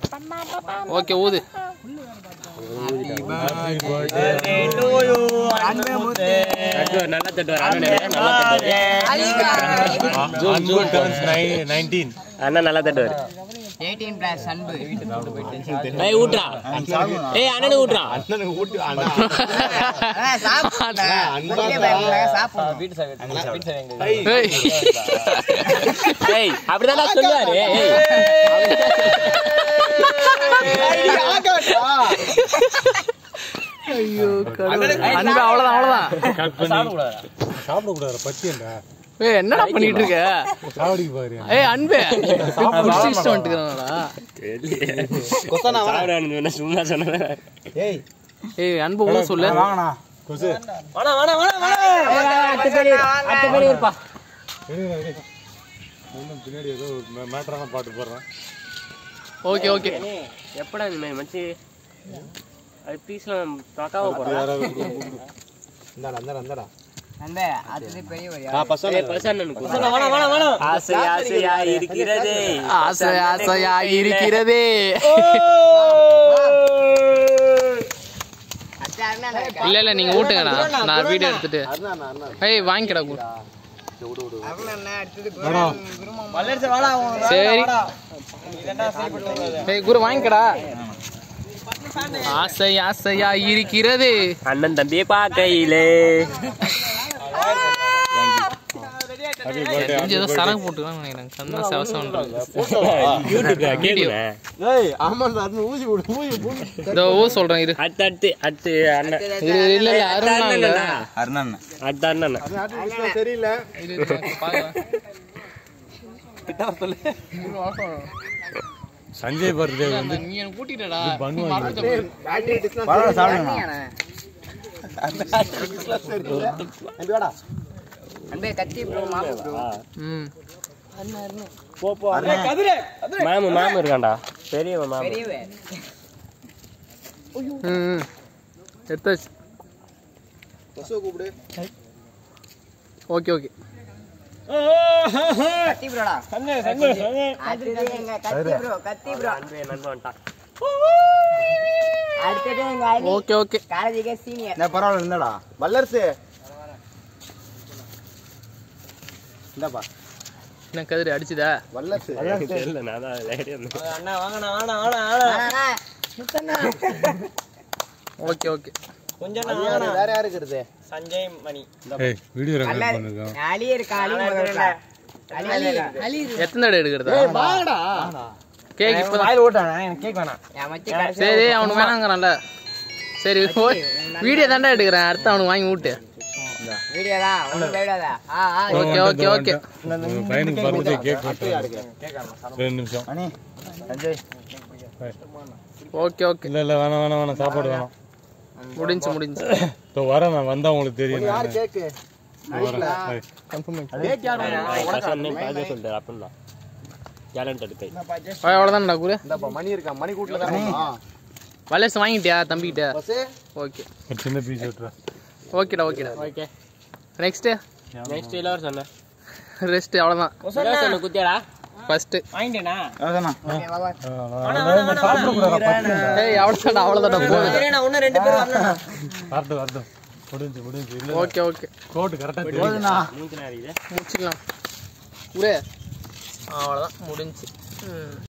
Okay ஊது நல்லா தட்டுவார் அண்ணன் நல்லா தட்டுவார் நைன்டீன் அண்ணன் நல்லா தட்டுவார் எயிட்டீன் பிளஸ் அன்பு ஏய் ஊட்றா ஏய் அண்ணனுக்கு ஊட்றா ஏய். ஏய் அப்படிதான் சொல்லுவாரு ஏய் அன்பு அவ்வளவுதான் அவ்வளவுதான் சாப்பிடக்கூடாது பச்சியண்டா ஏய் என்னடா பண்ணிட்டு இருக்க சாவடிக்கு பாக்குறியா ஏய் அன்பு சிஸ்டம் வந்துக்கிறானடா சாப்பிடான்னு சொன்ன சும்மா சொன்னேன் ஏய் அன்பு ஊத சொல்லு கொசு ஒன்றும் பின்னாடி ஏதோ மேட்டரான பாட்டு போடுறேன் ஓகே ஓகே எப்படா இந்த மாதிரி மச்சி அது பீஸ்லாம் பக்காவா போடுறா யாராவது அந்த அது பெரிய வரியா ஏய் பசண்ணனுக்கு ஆசை ஆசையா இருக்கிறதே ஆசை ஆசையா இருக்கிறதே இல்ல இல்ல நீங்க ஊட்டுங்கடா நான் வீடியோ எடுத்துட்டு ஏய் வாங்கிக்கடா கு சரி ஏய் குரு வாங்கிக்கடா ஆசை ஆசையா இருக்கிறது அண்ணன் தம்பியை பார்க்கையிலே ஹாப்பி பர்த்டே தெரிஞ்சு ஏதோ சரக்கு போட்டுக்கலாம் நினைக்கிறேன் கண்ணா செவசம் யூடியூப்ல கேக்குறேன் இதோ ஊ சொல்றேன் இரு அடுத்து அடுத்து அடுத்து அண்ணன் இரு இல்ல இல்ல அருணா இல்ல அடுத்த அண்ணன் சரியில்லை இரு, இரு, பாக்கலாம். சஞ்சய் பர்த்டே வந்து நீ எனக்கு கூட்டிட்டடா பண்ணு மறந்துட்ட போய். அன்பே கத்தி ப்ரோ மாப்பு ப்ரோ ம் மாமு மாமு இருக்கான்டா பெரியவன் மாமு பெரியவே ம் ம். எடுத்தாச்சு ஓகே ஓகே கத்தி ப்ரோடா அடுத்தது எங்க கத்தி ப்ரோ கத்தி ப்ரோ அன்பே நண்பன் வந்துட்டான் அடுத்தது எங்க அலி ஓகே ஓகே காலேஜுக்கே சீனியர் என்ன பரவாயில்ல இருந்தாடா வல்லரசு இந்தாப்பா என்ன கதிரி அடிச்சுதா வல்லரசு தெரியல நான் தான் லேடியா இருந்தேன் ஓகே ஓகே அது யாரு? வேற யாருக்கு இருக்குது ஏய் வீடியோ ரெக்கார்ட் பண்ணிருக்கோம் அலி இருக்கா அலி முதல்ல அலி அலி எத்தனை தடவை எடுக்கிறதா கேக் இப்போ என் மச்சி கடைசி சரி அவனுக்கு வேணாங்கிறான்ல சரி வீடியோ தாண்டா எடுக்கிறேன் அடுத்து அவனுக்கு வாங்கி விட்டு வீடியோ தான் ஒன்றும் பயப்படாத ஆ ஆ ஓகே ஓகே ஓகே உங்க பையனுக்கு பர்த்டே கேக் வெட்டுறாங்க ரெண்டு நிமிஷம் அனி சஞ்சய் ஓகே ஓகே இல்ல இல்ல வேணாம் வேணாம் வேணாம் சாப்பாடு வேணாம் முடிஞ்சு முடிஞ்சு இப்போ வரேன் நான் வந்தா உங்களுக்கு தெரியும் யார் நான் கேக்கு வரேன் Bye. கன்ஃபார்ம் கேக் யார் பசங்க பாஜ சொல்லிட்டாரு அப்படின்னா டேலண்ட் எடுக்கை அவ்வளோதான்டா குரு இந்தாப்பா மணி இருக்கா மணி கூட்டில் தான் வல்லரசு வாங்கிட்டியா தம்பிக்கிட்ட பஸ்ஸு ஓகே ஒரு சின்ன பீஸ் வெட்டுறேன் ஓகேடா ஓகேடா ஓகே நெக்ஸ்ட்டு நெக்ஸ்ட் இளவர் சொன்னேன் ரெஸ்ட் அவ்வளோதான் இளவர் சொன்ன குத்தியாடா ஃபர்ஸ்ட்டு அதானா ஏய் அவ்வளோதான்டா அவ்வளோதான்டா போதும் வரட்டும் வரட்டும் முடிஞ்சு முடிஞ்சு இல்ல ஓகே ஓகே கோட்டு கரெக்டாக தெரியும் மூஞ்சி நாரிக்குது முடிச்சுக்கலாம் குரு அவ்வளோதான் முடிஞ்சு ம்